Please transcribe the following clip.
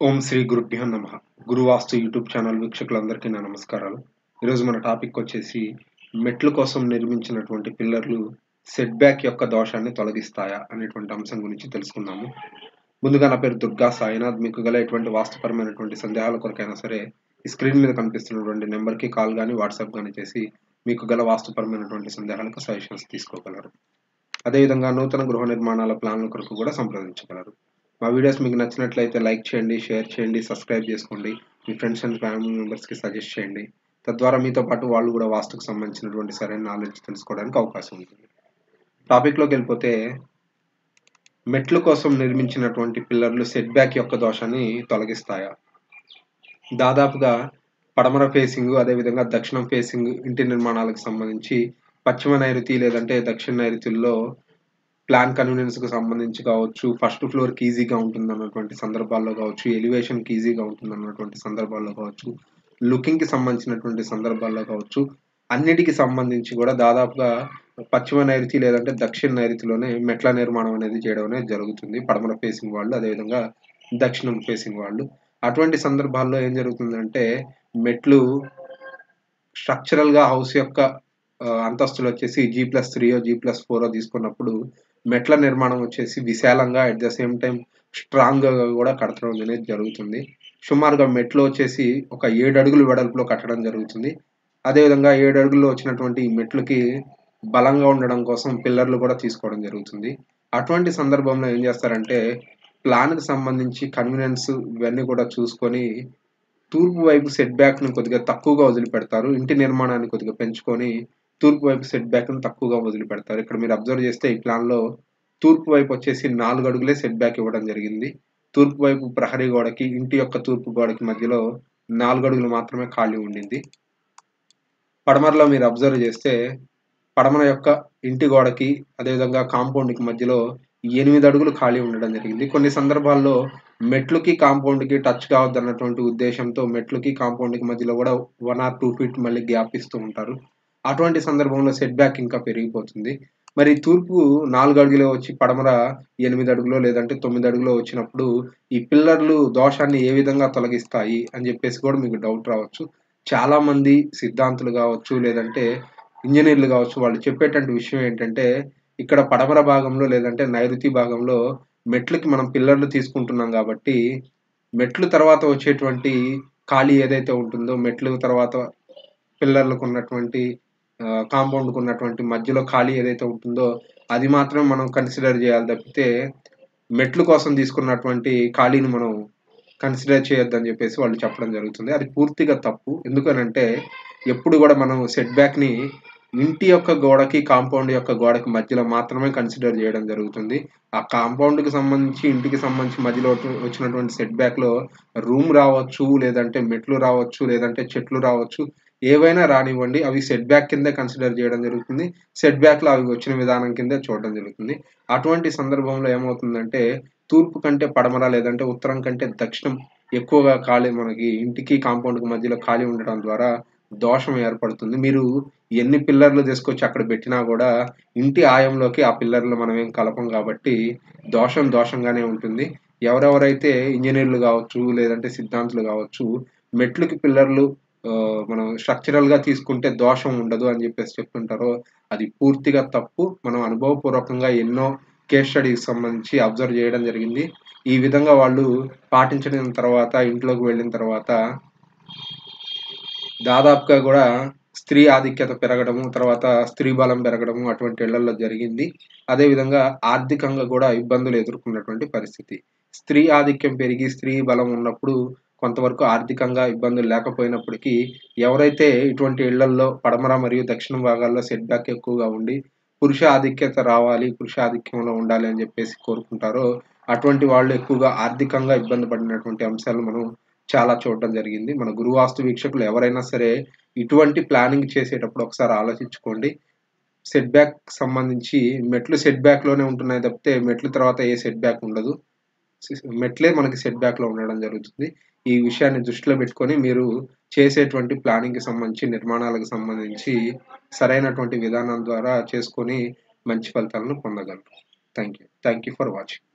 ఓం శ్రీ గురుభ్యో నమ గురువాస్తు YouTube channel వీక్షకులందరికీ నా నమస్కారాలు ఈరోజు మన టాపిక్ వచ్చేసి మెట్ల కోసం నిర్మించినటువంటి పిల్లర్లు సెట్ బ్యాక్ యొక్క దోషాన్ని తొలగిస్తాయా అనేటువంటి అంశం గురించి తెలుసుకుందాము ముందుగా నా పేరు దుర్గా సాయినాథ్ మీకు గల ఎటువంటి వాస్తుపరమైనటువంటి సందేహాల కొరకైనా సరే ఈ స్క్రీన్ మీద కనిపిస్తున్నటువంటి నెంబర్కి కాల్ కానీ వాట్సాప్ కానీ చేసి మీకు గల వాస్తుపరమైనటువంటి సందేహాలకు సజెషన్స్ తీసుకోగలరు అదేవిధంగా నూతన గృహ నిర్మాణాల ప్లాన్ల కొరకు కూడా సంప్రదించగలరు మా వీడియోస్ మీకు నచ్చినట్లయితే లైక్ చేయండి షేర్ చేయండి సబ్స్క్రైబ్ చేసుకోండి మీ ఫ్రెండ్స్ అండ్ ఫ్యామిలీ మెంబర్స్కి సజెస్ట్ చేయండి తద్వారా మీతో పాటు వాళ్ళు కూడా వాస్తుకు సంబంధించినటువంటి సరైన నాలెడ్జ్ తెలుసుకోవడానికి అవకాశం ఉంటుంది టాపిక్లోకి వెళ్ళిపోతే మెట్ల కోసం నిర్మించినటువంటి పిల్లర్లు సెట్ బ్యాక్ యొక్క దోషాన్ని తొలగిస్తాయా దాదాపుగా పడమర ఫేసింగ్ అదేవిధంగా దక్షిణం ఫేసింగ్ ఇంటి నిర్మాణాలకు సంబంధించి పశ్చిమ నైరుతి లేదంటే దక్షిణ నైరుతిలో ప్లాన్ కన్వీనియన్స్కి సంబంధించి కావచ్చు ఫస్ట్ ఫ్లోర్కి ఈజీగా ఉంటుంది అన్నటువంటి సందర్భాల్లో కావచ్చు ఎలివేషన్కి ఈజీగా ఉంటుంది అన్నటువంటి సందర్భాల్లో కావచ్చు లుకింగ్కి సంబంధించినటువంటి సందర్భాల్లో కావచ్చు అన్నిటికి సంబంధించి కూడా దాదాపుగా పశ్చిమ నైరుతి లేదంటే దక్షిణ నైరుతిలోనే మెట్ల నిర్మాణం అనేది చేయడం అనేది జరుగుతుంది పడమర ఫేసింగ్ వాళ్ళు అదేవిధంగా దక్షిణం ఫేసింగ్ వాళ్ళు అటువంటి సందర్భాల్లో ఏం జరుగుతుందంటే మెట్లు స్ట్రక్చరల్గా హౌస్ యొక్క అంతస్తులు వచ్చేసి జీ ప్లస్ త్రీయో జీ ప్లస్ ఫోరో తీసుకున్నప్పుడు మెట్ల నిర్మాణం వచ్చేసి విశాలంగా అట్ ద సేమ్ టైం స్ట్రాంగ్గా కూడా కట్టడం అనేది జరుగుతుంది సుమారుగా మెట్లు వచ్చేసి ఒక ఏడు అడుగులు వెడల్పులో కట్టడం జరుగుతుంది అదేవిధంగా ఏడు అడుగుల్లో వచ్చినటువంటి ఈ మెట్లకి బలంగా ఉండడం కోసం పిల్లర్లు కూడా తీసుకోవడం జరుగుతుంది అటువంటి సందర్భంలో ఏం చేస్తారంటే ప్లాన్కి సంబంధించి కన్వీనియన్స్ ఇవన్నీ కూడా చూసుకొని తూర్పు వైపు సెట్ బ్యాక్ని కొద్దిగా తక్కువగా వదిలిపెడతారు ఇంటి నిర్మాణాన్ని కొద్దిగా పెంచుకొని తూర్పు వైపు సెట్ బ్యాక్ని తక్కువగా వదిలిపెడతారు ఇక్కడ మీరు అబ్జర్వ్ చేస్తే ఈ ప్లాన్లో తూర్పు వైపు వచ్చేసి నాలుగు అడుగులే సెట్ బ్యాక్ ఇవ్వడం జరిగింది తూర్పు వైపు ప్రహరీ గోడకి ఇంటి యొక్క తూర్పు గోడకి మధ్యలో నాలుగు అడుగులు మాత్రమే ఖాళీ ఉండింది పడమరలో మీరు అబ్జర్వ్ చేస్తే పడమర యొక్క ఇంటి గోడకి అదేవిధంగా కాంపౌండ్కి మధ్యలో ఎనిమిది అడుగులు ఖాళీ ఉండడం జరిగింది కొన్ని సందర్భాల్లో మెట్లుకి కాంపౌండ్కి టచ్ కావద్దు అన్నటువంటి ఉద్దేశంతో మెట్లుకి కాంపౌండ్కి మధ్యలో కూడా వన్ ఆర్ టూ ఫీట్ మళ్ళీ గ్యాప్ ఇస్తూ ఉంటారు అటువంటి సందర్భంలో సెట్ బ్యాక్ ఇంకా పెరిగిపోతుంది మరి తూర్పు నాలుగు అడుగులో వచ్చి పడమర ఎనిమిది అడుగులో లేదంటే తొమ్మిది అడుగులో వచ్చినప్పుడు ఈ పిల్లర్లు దోషాన్ని ఏ విధంగా తొలగిస్తాయి అని చెప్పేసి కూడా మీకు డౌట్ రావచ్చు చాలా మంది సిద్ధాంతులు కావచ్చు లేదంటే ఇంజనీర్లు కావచ్చు వాళ్ళు చెప్పేటువంటి విషయం ఏంటంటే ఇక్కడ పడమర భాగంలో లేదంటే నైరుతి భాగంలో మెట్లకి మనం పిల్లర్లు తీసుకుంటున్నాం కాబట్టి మెట్లు తర్వాత వచ్చేటువంటి ఖాళీ ఏదైతే ఉంటుందో మెట్లు తర్వాత పిల్లర్లకు ఉన్నటువంటి కాంపౌండ్కు ఉన్నటువంటి మధ్యలో ఖాళీ ఏదైతే ఉంటుందో అది మాత్రం మనం కన్సిడర్ చేయాలి తప్పితే మెట్లు కోసం తీసుకున్నటువంటి ఖాళీని మనం కన్సిడర్ చేయొద్దని చెప్పేసి వాళ్ళు చెప్పడం జరుగుతుంది అది పూర్తిగా తప్పు ఎందుకనంటే ఎప్పుడు కూడా మనం సెట్ బ్యాక్ని ఇంటి యొక్క గోడకి కాంపౌండ్ యొక్క గోడకి మధ్యలో మాత్రమే కన్సిడర్ చేయడం జరుగుతుంది ఆ కాంపౌండ్కి సంబంధించి ఇంటికి సంబంధించి మధ్యలో వచ్చినటువంటి సెట్ బ్యాక్లో రూమ్ రావచ్చు లేదంటే మెట్లు రావచ్చు లేదంటే చెట్లు రావచ్చు ఏవైనా రానివ్వండి అవి సెట్ బ్యాక్ కిందే కన్సిడర్ చేయడం జరుగుతుంది సెట్ బ్యాక్లో అవి వచ్చిన విధానం కిందే చూడడం జరుగుతుంది అటువంటి సందర్భంలో ఏమవుతుందంటే తూర్పు కంటే పడమర లేదంటే ఉత్తరం కంటే దక్షిణం ఎక్కువగా ఖాళీ మనకి ఇంటికి కాంపౌండ్కి మధ్యలో ఖాళీ ఉండడం ద్వారా దోషం ఏర్పడుతుంది మీరు ఎన్ని పిల్లర్లు తీసుకొచ్చి అక్కడ పెట్టినా కూడా ఇంటి ఆయంలోకి ఆ పిల్లర్లు మనం ఏం కలపం కాబట్టి దోషం దోషంగానే ఉంటుంది ఎవరెవరైతే ఇంజనీర్లు కావచ్చు లేదంటే సిద్ధాంతులు కావచ్చు మెట్లకి పిల్లర్లు మనం స్ట్రక్చరల్గా తీసుకుంటే దోషం ఉండదు అని చెప్పేసి చెప్తుంటారో అది పూర్తిగా తప్పు మనం అనుభవపూర్వకంగా ఎన్నో కేస్ స్టడీకి సంబంధించి అబ్జర్వ్ చేయడం జరిగింది ఈ విధంగా వాళ్ళు పాటించిన తర్వాత ఇంట్లోకి వెళ్ళిన తర్వాత దాదాపుగా కూడా స్త్రీ ఆధిక్యత పెరగడము తర్వాత స్త్రీ బలం పెరగడము అటువంటి ఇళ్లలో జరిగింది అదేవిధంగా ఆర్థికంగా కూడా ఇబ్బందులు ఎదుర్కొన్నటువంటి పరిస్థితి స్త్రీ ఆధిక్యం పెరిగి స్త్రీ బలం ఉన్నప్పుడు కొంతవరకు ఆర్థికంగా ఇబ్బందులు లేకపోయినప్పటికీ ఎవరైతే ఇటువంటి ఇళ్లల్లో పడమర మరియు దక్షిణ భాగాల్లో సెట్ బ్యాక్ ఎక్కువగా ఉండి పురుష ఆధిక్యత రావాలి పురుష ఆధిక్యంలో ఉండాలి అని చెప్పేసి కోరుకుంటారో అటువంటి వాళ్ళు ఎక్కువగా ఆర్థికంగా ఇబ్బంది పడినటువంటి అంశాలు మనం చాలా చూడడం జరిగింది మన గురువాస్తు వీక్షకులు ఎవరైనా సరే ఇటువంటి ప్లానింగ్ చేసేటప్పుడు ఒకసారి ఆలోచించుకోండి సెట్ బ్యాక్ సంబంధించి మెట్లు సెట్ బ్యాక్లోనే ఉంటున్నాయి తప్పితే మెట్ల తర్వాత ఏ సెట్ బ్యాక్ ఉండదు మెట్లే మనకి సెట్ బ్యాక్లో ఉండడం జరుగుతుంది ఈ విషయాన్ని దృష్టిలో పెట్టుకొని మీరు చేసేటువంటి ప్లానింగ్కి సంబంధించి నిర్మాణాలకు సంబంధించి సరైనటువంటి విధానం ద్వారా చేసుకొని మంచి ఫలితాలను పొందగలరు thank you thank you for watching